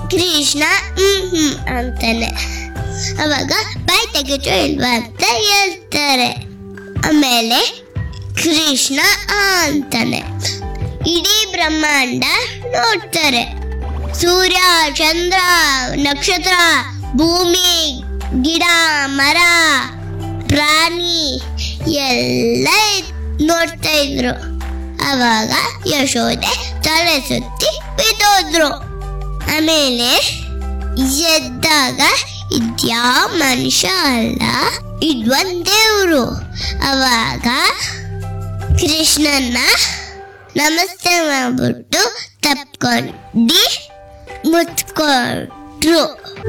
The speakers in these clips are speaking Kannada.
ಕೃಷ್ಣ ಹ್ಮ್ ಹ್ಮ್ ಅಂತಾನೆ ಅವಾಗ ಬಾಯ್ ತೆಗೆದು ಇಲ್ವಾ ಅಂತ ಹೇಳ್ತಾರೆ ಆಮೇಲೆ ಕೃಷ್ಣ ಆ ಅಂತಾನೆ ಇಡೀ ಬ್ರಹ್ಮಾಂಡ ನೋಡ್ತಾರೆ ಸೂರ್ಯ ಚಂದ್ರ ನಕ್ಷತ್ರ ಭೂಮಿ ಗಿಡ ಮರ ಪ್ರಾಣಿ ಎಲ್ಲ ನೋಡ್ತಾ ಇದ್ರು ಅವಾಗ ಯಶೋದೆ ತಲೆ ಸುತ್ತಿ ಬಿದ್ದೋದ್ರು ಆಮೇಲೆ ಎದ್ದಾಗ ಇದ್ಯಾವ ಮನುಷ್ಯ ಅಲ್ಲ ಇದೊಂದ್ ದೇವ್ರು ಅವಾಗ ಕೃಷ್ಣನ್ನ ನಮಸ್ತೆ ಮಾಡ್ಬಿಟ್ಟು ತಪ್ಕೊಂಡು ಮುತ್ಕೊಟ್ರು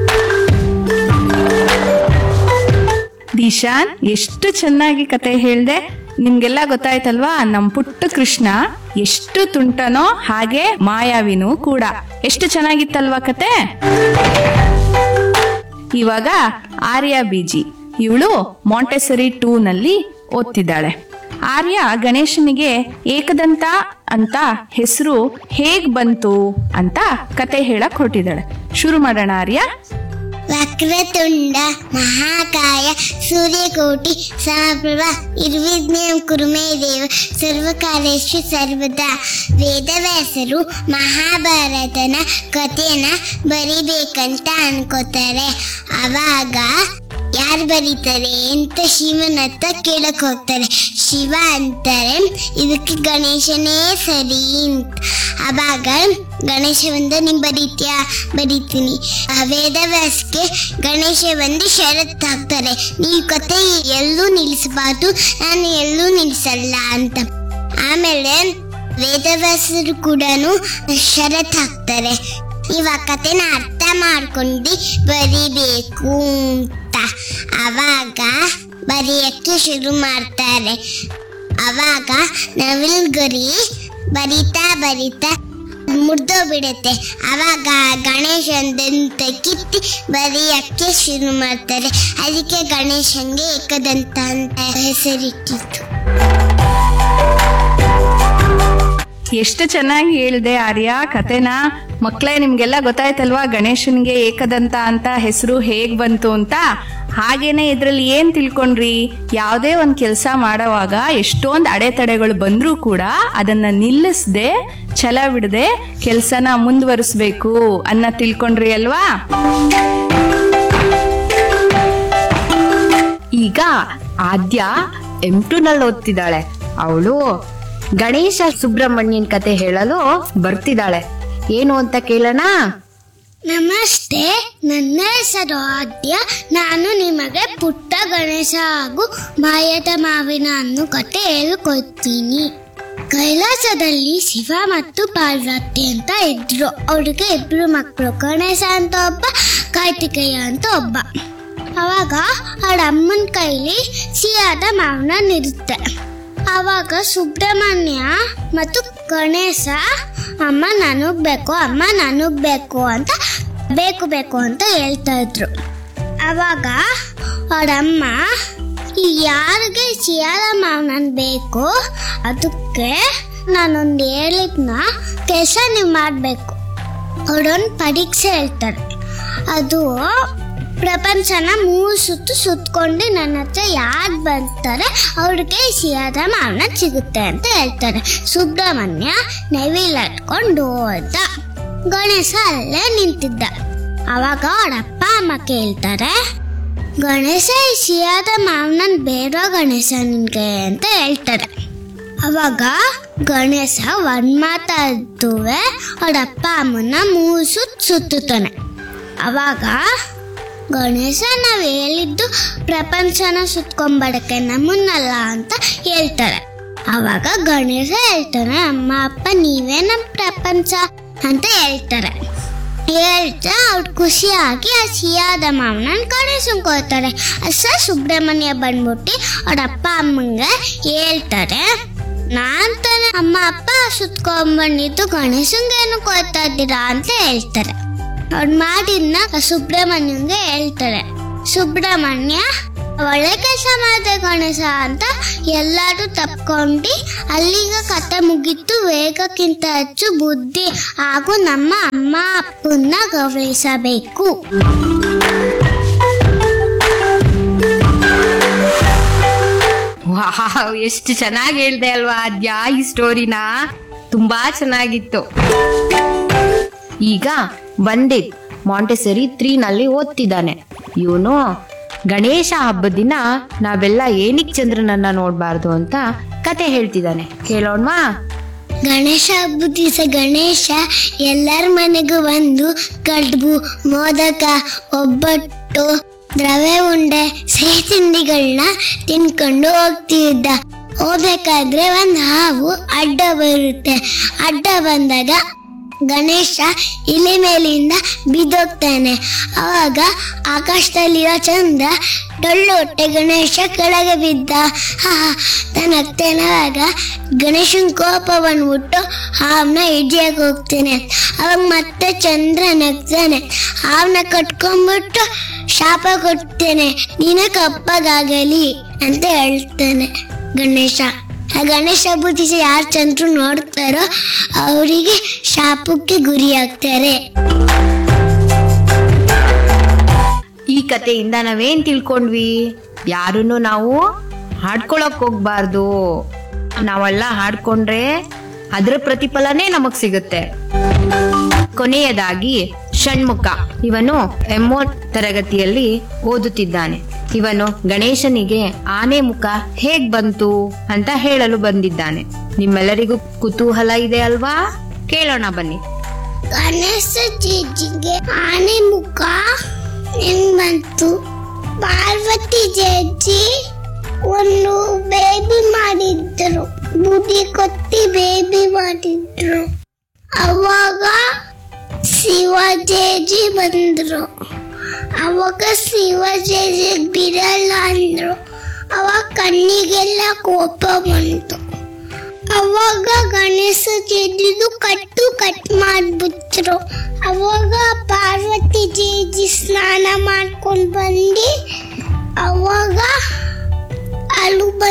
ದಿಶಾನ್ ಎಷ್ಟು ಚೆನ್ನಾಗಿ ಕತೆ ಹೇಳ್ದೆ ನಿಮ್ಗೆಲ್ಲ ಗೊತ್ತಾಯ್ತಲ್ವಾ ನಮ್ ಪುಟ್ಟ ಕೃಷ್ಣ ಎಷ್ಟು ತುಂಟನೋ ಹಾಗೆ ಮಾಯಾವಿನೂ ಕೂಡ ಎಷ್ಟು ಚೆನ್ನಾಗಿತ್ತಲ್ವಾ ಕತೆ ಇವಾಗ ಆರ್ಯ ಬೀಜಿ ಇವಳು ಮಾಂಟೆಸರಿ ಟೂ ನಲ್ಲಿ ಓದ್ತಿದ್ದಾಳೆ ಆರ್ಯ ಗಣೇಶನಿಗೆ ಏಕದಂತ ಅಂತ ಹೆಸರು ಹೇಗ್ ಬಂತು ಅಂತ ಕತೆ ಹೇಳಕ್ ಹೊರಟಿದ್ದಾಳೆ ಶುರು ಮಾಡೋಣ ಆರ್ಯ ವಕ್ರತುಂಡ ಮಹಾಕಾಯ ಸೂರ್ಯಕೋಟಿ ಸಮಪ್ರಭ ನಿರ್ವಿಘ್ನಂ ಕುರುಮೇ ದೇವ ಸರ್ವಕಾಲೇಶು ಸರ್ವದಾ ವೇದವ್ಯಾಸರು ಮಹಾಭಾರತನ ಕಥೆನ ಬರಿಬೇಕಂತ ಅನ್ಕೋತಾರೆ ಅವಾಗ ಯಾರು ಬರೀತಾರೆ ಅಂತ ಶಿವನ ಹತ್ರ ಕೇಳಕ್ ಹೋಗ್ತಾರೆ ಶಿವ ಅಂತಾರೆ ಇದಕ್ಕೆ ಗಣೇಶನೇ ಸರಿ ಅಂತ ಅವಾಗ ಗಣೇಶ ಬಂದು ನೀನ್ ಬರೀತ್ಯಾ ಬರೀತೀನಿ ಆ ವೇದವ್ಯಾಸಕ್ಕೆ ಗಣೇಶ ಬಂದು ಷರತ್ತು ಹಾಕ್ತಾರೆ ನೀವು ಕತೆ ಎಲ್ಲೂ ನಿಲ್ಲಿಸಬಾರ್ದು ನಾನು ಎಲ್ಲೂ ನಿಲ್ಲಿಸಲ್ಲ ಅಂತ ಆಮೇಲೆ ವೇದವ್ಯಾಸರು ಕೂಡ ಷರತ್ ಹಾಕ್ತಾರೆ ನೀವು ಆ ಕತೆನ ಅರ್ಥ ಮಾಡ್ಕೊಂಡು ಬರಿಬೇಕು ಅಂತ ಅವಾಗ ಬರೆಯಕ್ಕೆ ಶುರು ಮಾಡ್ತಾರೆ ಅವಾಗ ನವಿಲ್ ಗರಿ ಬರಿತಾ ಬರಿತಾ ಮುರಿದೋಗ್ಬಿಡುತ್ತೆ ಅವಾಗ ಗಣೇಶಂದಂತ ಕಿತ್ತಿ ಬರೆಯಕ್ಕೆ ಶುರು ಮಾಡ್ತಾರೆ ಅದಕ್ಕೆ ಗಣೇಶನ್ಗೆ ಏಕದಂತ ಅಂತ ಹೆಸರಿಟ್ಟಿತ್ತು ಎಷ್ಟು ಚೆನ್ನಾಗಿ ಹೇಳ್ದೆ ಆರ್ಯ ಕತೆನ ಮಕ್ಳೇ ನಿಮ್ಗೆಲ್ಲ ಗೊತ್ತಾಯ್ತಲ್ವಾ ಗಣೇಶನ್ಗೆ ಏಕದಂತ ಅಂತ ಹೆಸರು ಹೇಗ್ ಬಂತು ಅಂತ ಹಾಗೇನೆ ಇದ್ರಲ್ಲಿ ಏನ್ ತಿಳ್ಕೊಂಡ್ರಿ ಯಾವುದೇ ಒಂದ್ ಕೆಲಸ ಮಾಡೋವಾಗ ಎಷ್ಟೊಂದ್ ಅಡೆತಡೆಗಳು ಬಂದ್ರೂ ಕೂಡ ಅದನ್ನ ನಿಲ್ಲಿಸದೆ ಛಲ ಬಿಡದೆ ಕೆಲ್ಸನ ಮುಂದುವರಿಸ್ಬೇಕು ಅನ್ನ ತಿಳ್ಕೊಂಡ್ರಿ ಅಲ್ವಾ ಈಗ ಆದ್ಯ ಎಂ ನಲ್ಲಿ ಓದ್ತಿದ್ದಾಳೆ ಅವಳು ಗಣೇಶ ಸುಬ್ರಹ್ಮಣ್ಯನ್ ಕತೆ ಹೇಳಲು ಬರ್ತಿದ್ದಾಳೆ ಏನು ಅಂತ ಕೇಳೋಣ ನಮಸ್ತೆ ನನ್ನ ಹೆಸರು ಆದ್ಯ ನಾನು ನಿಮಗೆ ಪುಟ್ಟ ಗಣೇಶ ಹಾಗೂ ಮಾಯದ ಮಾವಿನ ಹಣ್ಣು ಕತೆ ಹೇಳ್ಕೊಡ್ತೀನಿ ಕೈಲಾಸದಲ್ಲಿ ಶಿವ ಮತ್ತು ಪಾರ್ವತಿ ಅಂತ ಇದ್ರು ಅವ್ರಿಗೆ ಇಬ್ರು ಮಕ್ಕಳು ಗಣೇಶ ಅಂತ ಒಬ್ಬ ಕಾರ್ತಿಕೇಯ ಅಂತ ಒಬ್ಬ ಅವಾಗ ಅವಳ ಅಮ್ಮನ ಕೈಲಿ ಸಿಹಿಯಾದ ಮಾವಿನ ಇರುತ್ತೆ ಅವಾಗ ಸುಬ್ರಹ್ಮಣ್ಯ ಮತ್ತು ಗಣೇಶ ಅಮ್ಮ ನನಗ್ ಬೇಕು ಅಮ್ಮ ನನಗ್ ಬೇಕು ಅಂತ ಬೇಕು ಬೇಕು ಅಂತ ಹೇಳ್ತಾ ಇದ್ರು ಅವಾಗ ಅವರಮ್ಮ ಯಾರಿಗೆ ಸಿಯಾದ ಮಾವನನ್ ಬೇಕು ಅದಕ್ಕೆ ನಾನೊಂದು ಹೇಳಿದ್ನ ಕೆಲಸ ನೀವು ಮಾಡಬೇಕು ಅವರೊಂದು ಪರೀಕ್ಷೆ ಹೇಳ್ತಾರೆ ಅದು ಪ್ರಪಂಚನ ಮೂರು ಸುತ್ತು ಸುತ್ಕೊಂಡು ನನ್ನ ಹತ್ರ ಯಾರು ಬರ್ತಾರೆ ಅವ್ರಿಗೆ ಸಿಯಾದ ಮಾವನ ಸಿಗುತ್ತೆ ಅಂತ ಹೇಳ್ತಾರೆ ಸುಬ್ರಹ್ಮಣ್ಯ ನವಿಲ್ ಹಟ್ಕೊಂಡು ಹೋದ ಗಣೇಶ ಅಲ್ಲೇ ನಿಂತಿದ್ದ ಅವಾಗ ಅವ್ರ ಅಪ್ಪ ಅಮ್ಮ ಕೇಳ್ತಾರೆ ಗಣೇಶ ಈ ಸಿಯಾದ ಮಾವನನ್ ಬೇರೋ ಗಣೇಶ ನಿನ್ಗೆ ಅಂತ ಹೇಳ್ತಾರೆ ಅವಾಗ ಗಣೇಶ ಒಂದ್ ಮಾತಾಡುವೆ ಅವ್ರ ಅಪ್ಪ ಅಮ್ಮನ ಮೂರು ಸುತ್ತ ಸುತ್ತುತ್ತಾನೆ ಅವಾಗ ಗಣೇಶ ನಾವು ಹೇಳಿದ್ದು ಪ್ರಪಂಚನ ಸುತ್ಕೊಂಬಡಕ್ಕೆ ನಮ್ಮನ್ನಲ್ಲ ಅಂತ ಹೇಳ್ತಾರೆ ಅವಾಗ ಗಣೇಶ ಹೇಳ್ತಾನೆ ಅಮ್ಮ ಅಪ್ಪ ನೀವೇ ನಮ್ಮ ಪ್ರಪಂಚ ಅಂತ ಹೇಳ್ತಾರೆ ಹೇಳ್ತಾ ಅವ್ರು ಖುಷಿಯಾಗಿ ಆ ಸಿಯಾದ ಮಾವನ ಗಣೇಶನ್ ಕೊಡ್ತಾರೆ ಅಷ್ಟ ಸುಬ್ರಹ್ಮಣ್ಯ ಬಂದ್ಬಿಟ್ಟು ಅವ್ರ ಅಪ್ಪ ಅಮ್ಮಂಗೆ ಹೇಳ್ತಾರೆ ನಾನ್ ತಾನೆ ಅಮ್ಮ ಅಪ್ಪ ಸುತ್ಕೊಂಡ್ಬಂದಿದ್ದು ಗಣೇಶನ್ಗೆ ಏನು ಕೊಡ್ತಾ ಇದ್ದೀರಾ ಅಂತ ಹೇಳ್ತಾರೆ ಅವ್ರು ಮಾಡಿದ್ನ ಸುಬ್ರಹ್ಮಣ್ಯಂಗೆ ಹೇಳ್ತಾರೆ ಸುಬ್ರಹ್ಮಣ್ಯ ಒಳ್ಳೆ ಕೆಲಸ ಮಾಡಿದೆ ಗಣೇಶ ಅಂತ ಎಲ್ಲರೂ ತಪ್ಕೊಂಡು ಅಲ್ಲಿಗ ಕತೆ ಮುಗಿತು ವೇಗಕ್ಕಿಂತ ಹೆಚ್ಚು ಬುದ್ಧಿ ಹಾಗೂ ನಮ್ಮ ಅಮ್ಮ ಅಪ್ಪನ್ನ ಗೌರವಿಸಬೇಕು ವಾಹ್ ಎಷ್ಟು ಚೆನ್ನಾಗಿ ಹೇಳ್ದೆ ಅಲ್ವಾ ಆದ್ಯ ಈ ಸ್ಟೋರಿನ ತುಂಬಾ ಚೆನ್ನಾಗಿತ್ತು ಈಗ ಬಂದಿದ್ ಮಾಂಟೆಸರಿ ತ್ರೀ ನಲ್ಲಿ ಓದ್ತಿದ್ದಾನೆ ಇವನು ಗಣೇಶ ಹಬ್ಬದ ದಿನ ನಾವೆಲ್ಲ ಏನಿಕ್ ಚಂದ್ರನನ್ನ ನೋಡ್ಬಾರ್ದು ಅಂತ ಕತೆ ಹೇಳ್ತಿದ್ದಾನೆ ಕೇಳೋಣ್ವಾ ಗಣೇಶ ಹಬ್ಬದ ದಿವಸ ಗಣೇಶ ಎಲ್ಲರ ಮನೆಗೂ ಬಂದು ಕಡ್ಬು ಮೋದಕ ಒಬ್ಬಟ್ಟು ದ್ರವೆ ಉಂಡೆ ಸಿಹಿ ತಿಂಡಿಗಳನ್ನ ತಿನ್ಕೊಂಡು ಹೋಗ್ತಿದ್ದ ಹೋಗ್ಬೇಕಾದ್ರೆ ಒಂದು ಹಾವು ಅಡ್ಡ ಬರುತ್ತೆ ಅಡ್ಡ ಬಂದಾಗ ಗಣೇಶ ಇಲಿ ಮೇಲಿಂದ ಬಿದ್ದೋಗ್ತಾನೆ ಅವಾಗ ಆಕಾಶದಲ್ಲಿರೋ ಚಂದ್ರ ಡೊಳ್ಳು ಹೊಟ್ಟೆ ಗಣೇಶ ಕೆಳಗೆ ಬಿದ್ದ ಹಾ ತನಗ್ತೇನವಾಗ ಗಣೇಶನ್ ಕೋಪ ಬಂದ್ಬಿಟ್ಟು ಹಾವನ್ನ ಹಿಡಿಯಕ್ಕೆ ಹೋಗ್ತೇನೆ ಅವಾಗ ಮತ್ತೆ ಚಂದ್ರ ನಗ್ತಾನೆ ಹಾವನ್ನ ಕಟ್ಕೊಂಡ್ಬಿಟ್ಟು ಶಾಪ ಕೊಡ್ತೇನೆ ನೀನು ಕಪ್ಪಗಾಗಲಿ ಅಂತ ಹೇಳ್ತಾನೆ ಗಣೇಶ ಆ ಗಣೇಶ ಹಬ್ಬದ ದಿವಸ ಯಾರು ಚಂದ್ರು ನೋಡ್ತಾರೋ ಅವರಿಗೆ ಶಾಪಕ್ಕೆ ಗುರಿಯಾಗ್ತಾರೆ ಈ ಕಥೆಯಿಂದ ನಾವೇನ್ ತಿಳ್ಕೊಂಡ್ವಿ ಯಾರನ್ನು ನಾವು ಹಾಡ್ಕೊಳಕ್ ಹೋಗ್ಬಾರ್ದು ನಾವೆಲ್ಲ ಹಾಡ್ಕೊಂಡ್ರೆ ಅದ್ರ ಪ್ರತಿಫಲನೇ ನಮಗ್ ಸಿಗುತ್ತೆ ಕೊನೆಯದಾಗಿ ಷಣ್ಮುಖ ಇವನು ಎಮ್ಮೋ ತರಗತಿಯಲ್ಲಿ ಓದುತ್ತಿದ್ದಾನೆ ಇವನು ಗಣೇಶನಿಗೆ ಆನೆ ಮುಖ ಹೇಗ್ ಬಂತು ಅಂತ ಹೇಳಲು ಬಂದಿದ್ದಾನೆ ನಿಮ್ಮೆಲ್ಲರಿಗೂ ಕುತೂಹಲ ಇದೆ ಅಲ್ವಾ ಕೇಳೋಣ ಬನ್ನಿ ಗಣೇಶ ಜೇಜಿಗೆ ಆನೆ ಮುಖ ಹೆಂಗ್ ಬಂತು ಪಾರ್ವತಿ ಜೇಜಿ ಒಂದು ಬೇಬಿ ಮಾಡಿದ್ರು ಬುದ್ಧಿ ಕೊತ್ತಿ ಬೇಬಿ ಮಾಡಿದ್ರು ಅವಾಗ ಶಿವ ಜೇಜಿ ಬಂದ್ರು ಅವಾಗ ಶಿವ ಜೇಜಿ ಬಿಡಲ್ಲ ಅಂದ್ರು ಅವಾಗ ಕಣ್ಣಿಗೆಲ್ಲ ಕೋಪ ಬಂತು ಅವಾಗ ಗಣೇಶ ಜೇಜಿದು ಕಟ್ಟು ಕಟ್ ಮಾಡ್ಬಿಟ್ರು ಅವಾಗ ಪಾರ್ವತಿ ಜೇಜಿ ಸ್ನಾನ ಮಾಡ್ಕೊಂಡು ಬಂದು ಅವಾಗ ಅಳು